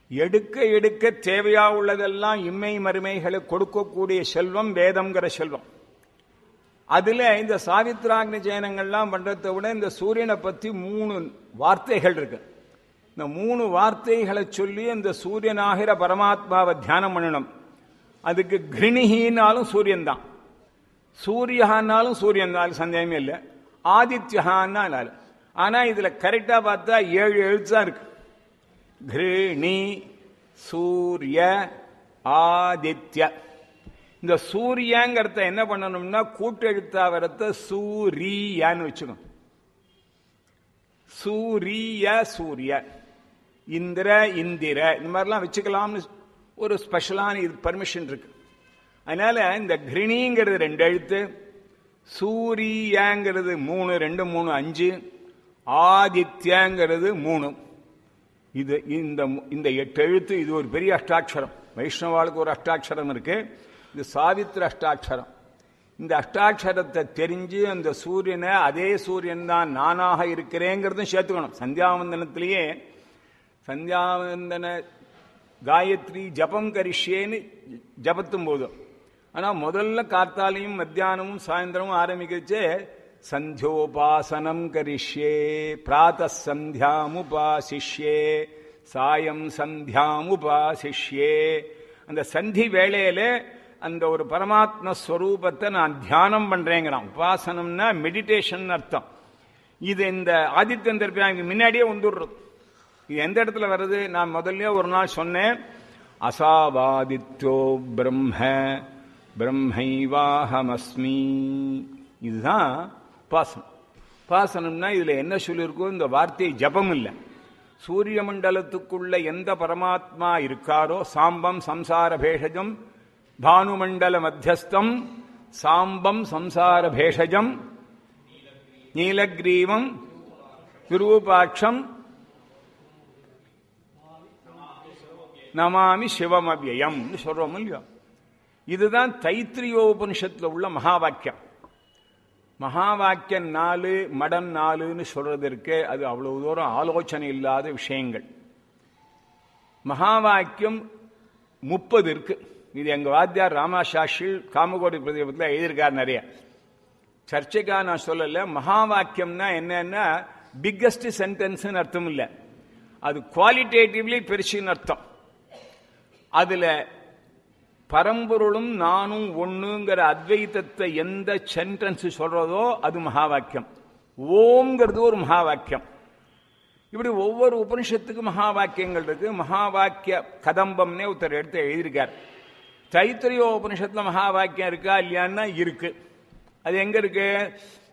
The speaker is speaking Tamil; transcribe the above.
எடுக்க எடுக்க தேவையா உள்ளதெல்லாம் இம்மை மறுமைகளை கொடுக்கக்கூடிய செல்வம் வேதம்ங்கிற செல்வம் அதுல இந்த சாவித்ராக்னி ஜெயனங்கள்லாம் பண்றதை விட இந்த சூரியனை பத்தி மூணு வார்த்தைகள் இருக்கு இந்த மூணு வார்த்தைகளை சொல்லி இந்த சூரியனாகிற பரமாத்மாவை தியானம் பண்ணணும் அதுக்கு கிருணிகினாலும் சூரியன் தான் சூரியஹானாலும் சூரியன் தான் அது சந்தேகமே இல்லை ஆதித்யஹான்னாலும் ஆனா இதுல கரெக்டா பார்த்தா ஏழு எழுத்து தான் இருக்கு கிருணி சூரிய ஆதித்ய இந்த சூரியங்கிறத என்ன பண்ணணும்னா கூட்டெழுத்தா வரத்த சூரியான்னு வச்சுக்கணும் சூரிய சூரிய இந்திர இந்திர இந்த மாதிரிலாம் வச்சுக்கலாம்னு ஒரு ஸ்பெஷலான இது பர்மிஷன் இருக்கு அதனால இந்த கிருணிங்கிறது ரெண்டு எழுத்து சூரியங்கிறது மூணு ரெண்டு மூணு அஞ்சு ஆதித்யங்கிறது மூணு இது இந்த இந்த எட்டு எழுத்து இது ஒரு பெரிய அஷ்டாட்சரம் வைஷ்ணவாளுக்கு ஒரு அஷ்டாட்சரம் இருக்கு இது சாவித்திர அஷ்டாட்சரம் இந்த அஷ்டாட்சரத்தை தெரிஞ்சு அந்த சூரியனை அதே சூரியன் தான் நானாக இருக்கிறேங்கிறதும் சேர்த்துக்கணும் சந்தியாவந்தனத்திலேயே சந்தியாவந்தன காயத்ரி ஜபம் கரிஷ்யேன்னு ஜபத்தும் போதும் ஆனால் முதல்ல கார்த்தாலையும் மத்தியானமும் சாயந்தரமும் ஆரம்பிக்கச்சே சந்தியோபாசனம் கரிஷ்யே பிராத்த சந்தியாமுபாசிஷ்யே சாயம் சந்தியாமுபாசிஷ்யே அந்த சந்தி வேளையில அந்த ஒரு பரமாத்ம ஸ்வரூபத்தை நான் தியானம் பண்றேங்கிறான் உபாசனம்னா மெடிடேஷன் அர்த்தம் இது இந்த ஆதித்யன் திருப்பி முன்னாடியே வந்துடுறது இது எந்த இடத்துல வருது நான் முதல்ல ஒரு நாள் சொன்னேன் அசாவாதித்யோ பிரம்ம பிரம்மைவாஹமஸ்மி இதுதான் உபாசனம் உபாசனம்னா இதுல என்ன சொல்லியிருக்கோ இந்த வார்த்தை ஜபம் இல்லை சூரிய மண்டலத்துக்குள்ள எந்த பரமாத்மா இருக்காரோ சாம்பம் சம்சார பேஷஜம் பானுமண்டல மத்தியஸ்தம் சாம்பம் சம்சார பேஷஜம் நீலக்ரீவம் விரூபாட்சம் நமாமி சிவமவ்யயம் சொல்றோம் இல்லையோ இதுதான் தைத்திரியோபனிஷத்துல உள்ள மகா வாக்கியம் மகா வாக்கியம் நாலு மடம் நாலுன்னு சொல்றதற்கு அது அவ்வளவு தூரம் ஆலோசனை இல்லாத விஷயங்கள் மகா வாக்கியம் முப்பது இருக்கு இது எங்க வாத்தியார் ராமாசாஷில் காமகோடி பிரதீபத்தில் எழுதியிருக்கார் நிறைய சர்ச்சைக்காக நான் சொல்லல மகா வாக்கியம்னா என்னன்னா பிக்கஸ்ட் சென்டென்ஸ் அர்த்தம் இல்லை அது குவாலிட்டேட்டிவ்லி பெருசுன்னு அர்த்தம் அதுல பரம்பொருளும் நானும் ஒண்ணுங்கிற அத்வைத்தத்தை எந்த சென்டென்ஸ் சொல்றதோ அது மகா வாக்கியம் ஓம்ங்கிறது ஒரு மகா வாக்கியம் இப்படி ஒவ்வொரு உபனிஷத்துக்கு மகா வாக்கியங்கள் இருக்கு மகா வாக்கிய கதம்பம்னே ஒருத்தர் எடுத்து எழுதியிருக்கார் தைத்திரியோ உபனிஷத்துல மகா வாக்கியம் இருக்கா இல்லையான்னா இருக்கு அது எங்க இருக்கு